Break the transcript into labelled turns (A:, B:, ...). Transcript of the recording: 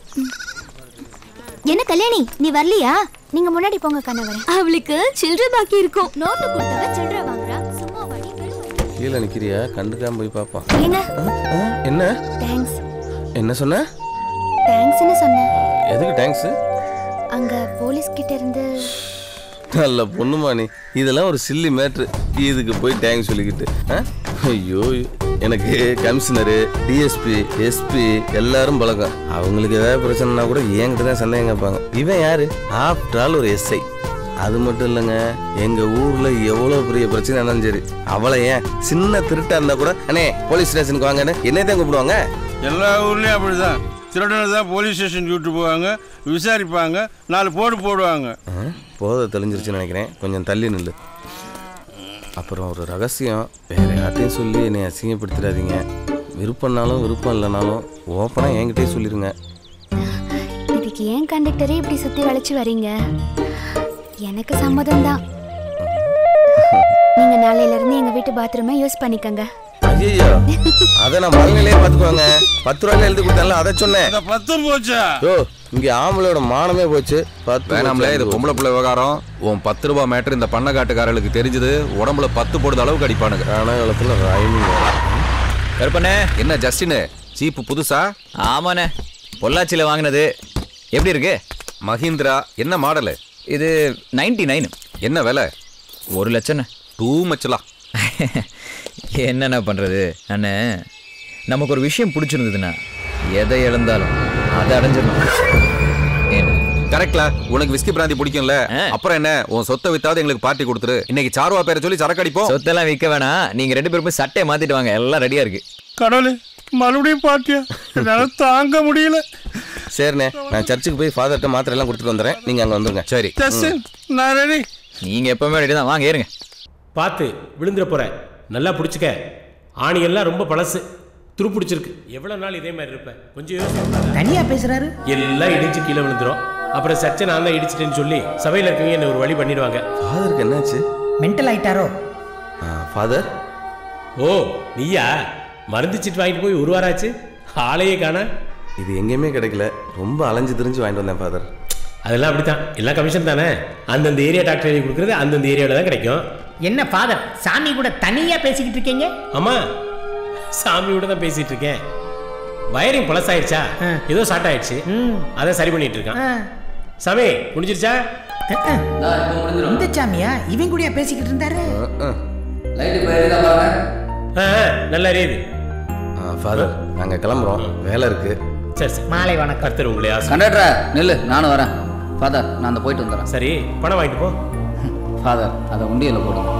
A: என்ன கல்யாணி நீ வரலையா நீங்க முன்னாடி போங்க கண்ணவரேன் அவளுக்கு சில்லற பாக்கி இருக்கும் நோட்டு கொடுத்தவ சில்லற வாங்குறா சும்மா வழி
B: கீழே நிக்கிறியா கண்டுக்காம போய் பாப்பான்
A: ஏங்க
B: என்ன
A: தேங்க்ஸ்
B: என்ன சொன்ன
A: தேங்க்ஸ்னு சொன்னேன்
B: எதுக்கு தேங்க்ஸ்
A: அங்க போலீஸ் கிட்ட இருந்து
B: நல்ல பொண்ணுமா நீ இதெல்லாம் ஒரு சில்லி மேட்ரு இதுக்கு போய் தேங்க்ஸ் சொல்லிக்கிட்டு ஆ? ஐயோ எனக்கு கமிஷனரு டிஎஸ்பி எஸ்பி எல்லாரும் பழக்கம் அவங்களுக்கு ஏதாவது பிரச்சனைனா கூட என்கிட்ட தான் சந்தேகம் கேட்பாங்க இவன் யாரு ஆஃப்டர் ஆல் ஒரு எஸ்ஐ அது மட்டும் இல்லைங்க எங்க ஊர்ல எவ்வளவு பெரிய பிரச்சனை இருந்தாலும் சரி அவளை ஏன் சின்ன திருட்டா இருந்தா கூட அண்ணே போலீஸ் ஸ்டேஷனுக்கு வாங்கன்னு என்னை தான் கூப்பிடுவாங்க
C: எல்லா ஊர்லேயும் அப்படிதான் திருடனை தான் போலீஸ் ஸ்டேஷன் கூப்பிட்டு போவாங்க விசாரிப்பாங்க நாலு போடு போடுவாங்க
B: ஆ, போதை தெளிஞ்சிருச்சுன்னு நினைக்கிறேன் கொஞ்சம் தள்ளி நில்லு அப்புறம் ஒரு ரகசியம் வேற யார்ட்டையும் சொல்லி என்னை அசிங்கப்படுத்திடாதீங்க விருப்பம்னாலும் விருப்பம் இல்லைனாலும் ஓப்பனாக என்கிட்டயே சொல்லிடுங்க
A: இதுக்கு ஏன் கண்டக்டரே இப்படி சுத்தி வளைச்சு வரீங்க எனக்கு சம்மதம் தான் நீங்க நாளையில இருந்து எங்க வீட்டு பாத்ரூமை யூஸ் பண்ணிக்கங்க
B: ஐயோ அதை நான் மனநிலையே பார்த்துக்குவாங்க பத்து ரூபாயில எழுதி கொடுத்தால அதை சொன்னேன்
C: இந்த பத்தும் போச்சா
B: யோ இங்க ஆம்பளையோட மானமே போச்சு பத்து
D: வேணாம்ல இது
B: போச்சு.
D: பொம்பளை பிள்ளை விவகாரம் உன் பத்து ரூபாய் மேட்டர் இந்த பண்ணக்காட்டுக்காரர்களுக்கு தெரிஞ்சது உடம்புல பத்து போடுற அளவுக்கு அடிப்பானுங்க
B: கனகாலத்துல ரைமிங்
E: கருப்பண்ணே
D: என்ன ஜஸ்டின் சீப்பு புதுசா
E: ஆமாண்ணே பொள்ளாச்சியில் வாங்கினது எப்படி இருக்கு
D: மஹிந்திரா என்ன மாடலு
E: இது நைன்டி நைன்
D: என்ன விலை
E: ஒரு லட்சண்ணே
D: டூ மச்சலாம்
E: என்னண்ணா பண்ணுறது அண்ணே நமக்கு ஒரு விஷயம் பிடிச்சிருந்ததுண்ணா எதை இழந்தாலும் அதை அடைஞ்சிடணும் என்ன
D: கரெக்ட்ல உனக்கு விஸ்கி பிராந்தி பிடிக்கும்ல
E: ஆ.
D: அப்புறம் என்ன உன் சொத்தை வித்தாவது எங்களுக்கு பார்ட்டி கொடுத்துரு இன்னைக்கு சாருவா பேரை சொல்லி சரக்கு அடிப்போம்
E: சொத்தெல்லாம் விற்க வேணாம் நீங்கள் ரெண்டு பேரும் போய் சட்டையை மாற்றிட்டு வாங்க எல்லாம் ரெடியாக இருக்கு
C: கடவுளே மறுபடியும் பாட்டியா என்னால தாங்க முடியல
B: சரிண்ணே நான் சர்ச்சுக்கு போய் ஃபாதர்கிட்ட மாத்திரை எல்லாம் கொடுத்துட்டு வந்துடுறேன் நீங்க அங்க வந்துருங்க
D: சரி
C: ஜஸ்டின் நான் ரெடி
E: நீங்கள் எப்பவுமே ரெடி தான் வாங்க ஏறுங்க
F: பார்த்து விழுந்துட போற நல்லா பிடிச்சிக்க ஆணியெல்லாம் ரொம்ப பழசு துரு பிடிச்சிருக்கு எவ்வளவு நாள் இதே மாதிரி இருப்பேன் கொஞ்சம் யோசிச்சு
G: தனியா பேசுறாரு
F: எல்லாம் இடிச்சு கீழே விழுந்துரும் அப்புறம் சர்ச்சை நான் தான் இடிச்சிட்டேன்னு சொல்லி சபையில் இருக்கவங்க என்ன ஒரு வழி பண்ணிடுவாங்க
B: ஃபாதருக்கு என்னாச்சு
G: மென்டல் ஆயிட்டாரோ
B: ஃபாதர்
F: ஓ நீயா மருந்து சீட்டு வாங்கிட்டு போய் ஒரு வாரம் ஆச்சு ஆளையே காண
B: இது எங்கேயுமே கிடைக்கல ரொம்ப அலைஞ்சு திரிஞ்சு வாங்கிட்டு வந்தேன் ஃபாதர்
F: அதெல்லாம் அப்படித்தான் எல்லாம் கமிஷன் தானே அந்தந்த ஏரியா டாக்டர் எழுதி கொடுக்குறது அந்தந்த ஏரியாவில் தான் கிடைக்கும்
G: என்ன ஃபாதர் சாமி கூட தனியா பேசிக்கிட்டு இருக்கீங்க
F: ஆமா சாமியோட தான் பேசிட்டு இருக்கேன் வயரிங் பழசாயிடுச்சா ஏதோ ஷார்ட் ஆயிடுச்சு அதான் சரி பண்ணிட்டு இருக்கான் சாமி முடிஞ்சிருச்சா
G: இந்த சாமியா இவன் கூடயா பேசிக்கிட்டு இருந்தாரு
F: ஆ, ஆ, நல்லா எரியுது
B: ஃபாதர் நாங்க கிளம்புறோம் வேலை இருக்கு
F: சரி சரி
G: மாலை வணக்கம்
F: கர்த்தர் உங்களை ஆசை
H: கண்டக்டர் நில்லு நானும் வரேன் ஃபாதர் நான் அந்த போயிட்டு வந்துடுறேன்
F: சரி பணம் வாங்கிட்டு போ
H: ஃபாதர் அதை உண்டியலில் போடுங்க